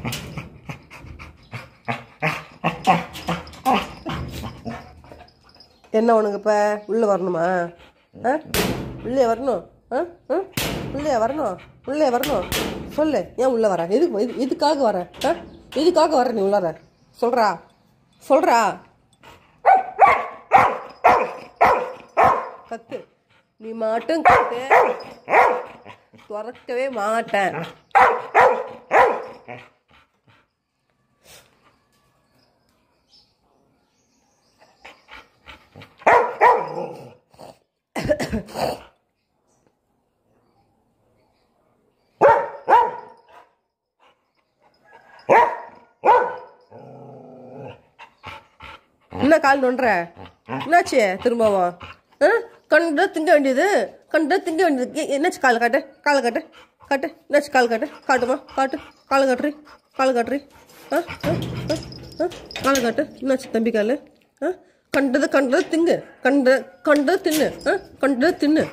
என்ன உனக்கு இப்போ உள்ளே வரணுமா ஆ உள்ளே வரணும் ஆ ஆ உள்ளே வரணும் உள்ளே வரணும் சொல்லு ஏன் உள்ளே வர எதுக்கு இது இதுக்காக வர ஆ இதுக்காக வர நீ உள்ளார சொல்கிறா சொல்கிறா கத்து நீ மட்டும் கத்து துறக்கவே மாட்டேன் என்ன கால் நொன்ற என்னாச்சு திரும்பவும் ஆ கண்டு திங்க வேண்டியது கண்டு திங்க வேண்டியது எ- என்னாச்சு கால் காட்டு காலை காட்டு காட்டு என்னாச்சு கால் காட்டு காட்டுமா காட்டு காலை காட்டுறி காலை காட்டுறி ஆ ஆ, ஆ, ஆ, காலை காட்டு என்னாச்சு தம்பி கால் ஆ கண்டது கண்டது திங்கு கண்ட கண்டது தின்னு ஆ கண்டது தின்னு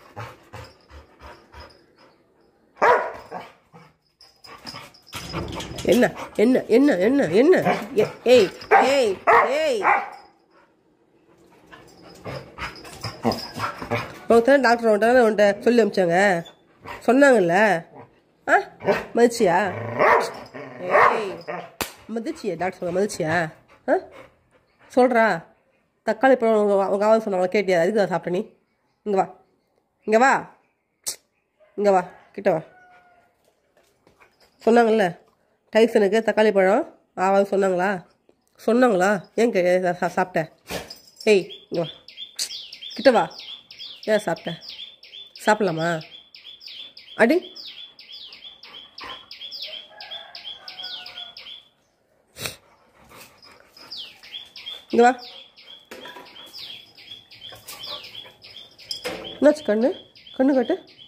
என்ன என்ன என்ன என்ன என்ன எ- ஏய் ஏய் ஏய் உனக்கு தானே டாக்டர் உன்ட்ட தானே உன்ட்ட சொல்லி அமிச்சாங்க சொன்னாங்கல்ல ஆ மதிச்சியா ஏய் மதிச்சியா டாக்டர் சொல்ல மதிச்சியா ஆ சொல்கிறா தக்காளி பழம் உங்க உங்கள் ஆவது சொன்னாங்க கேட்டியா அதுக்கு தான் சாப்பிட்ட நீ இங்கே வா இங்கே வா இங்கே வா கிட்ட வா சொன்னாங்கல்ல டைசனுக்கு தக்காளி பழம் ஆவாது சொன்னாங்களா சொன்னாங்களா ஏன் கே சா- சா- சாப்பிட்ட ஏய் இங்க வா கிட்ட வா ஏன் சாப்பிட்ட சாப்பிட்லாமா அடி இங்க வா என்னாச்சு கண்ணு கண்ணு காட்டு